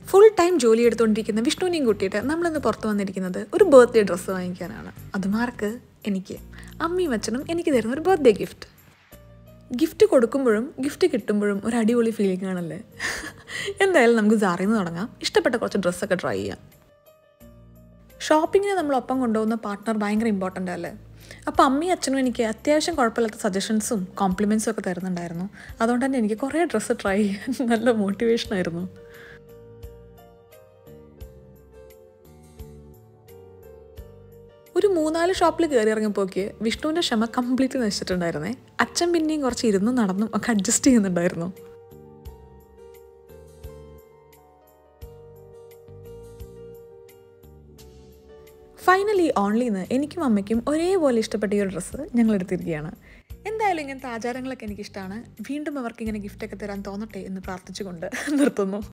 full time ജോലി എടുത്തുകൊണ്ടിരിക്കുന്ന വിഷ്ണുവിനെയും കൂട്ടിയിട്ട് നമ്മളിന്ന് പുറത്ത് വന്നിരിക്കുന്നത് ഒരു ബർത്ത്ഡേ ഡ്രസ്സ് വാങ്ങിക്കാനാണ് അത് മാർക്ക് എനിക്ക് അമ്മയും അച്ഛനും എനിക്ക് തരുന്ന ഒരു ബർത്ത്ഡേ ഗിഫ്റ്റ് ഗിഫ്റ്റ് കൊടുക്കുമ്പോഴും ഗിഫ്റ്റ് കിട്ടുമ്പോഴും ഒരു അടിപൊളി ഫീലിംഗ് ആണല്ലേ എന്തായാലും നമുക്ക് സാറിൽ നിന്ന് തുടങ്ങാം ഇഷ്ടപ്പെട്ട കുറച്ച് ഡ്രസ്സൊക്കെ ട്രൈ ചെയ്യാം ഷോപ്പിങ്ങിന് നമ്മൾ ഒപ്പം കൊണ്ടുപോകുന്ന പാർട്ട്ണർ ഭയങ്കര ഇമ്പോർട്ടൻ്റ് അല്ലേ അപ്പോൾ അമ്മയും അച്ഛനും എനിക്ക് അത്യാവശ്യം കുഴപ്പമില്ലാത്ത സജഷൻസും കോംപ്ലിമെൻസും ഒക്കെ തരുന്നുണ്ടായിരുന്നു അതുകൊണ്ട് തന്നെ എനിക്ക് കുറേ ഡ്രസ്സ് ട്രൈ ചെയ്യാൻ നല്ല മോട്ടിവേഷൻ ആയിരുന്നു ഒരു മൂന്നാല് ഷോപ്പിൽ കയറി ഇറങ്ങിപ്പോക്ക് വിഷ്ണുവിൻ്റെ ക്ഷമ കംപ്ലീറ്റ് നശിച്ചിട്ടുണ്ടായിരുന്നേ അച്ഛൻ പിന്നെയും കുറച്ച് ഇരുന്നും നടന്നും ഒക്കെ അഡ്ജസ്റ്റ് ചെയ്യുന്നുണ്ടായിരുന്നു ഫൈനലി ഓൺലിന്ന് എനിക്കും അമ്മയ്ക്കും ഒരേപോലെ ഇഷ്ടപ്പെട്ട ഈ ഒരു ഡ്രസ്സ് ഞങ്ങൾ എടുത്തിരിക്കുകയാണ് എന്തായാലും ഇങ്ങനത്തെ ആചാരങ്ങളൊക്കെ എനിക്കിഷ്ടമാണ് വീണ്ടും അവർക്ക് ഇങ്ങനെ ഗിഫ്റ്റൊക്കെ തരാൻ തോന്നട്ടെ എന്ന് പ്രാർത്ഥിച്ചുകൊണ്ട് നിർത്തുന്നു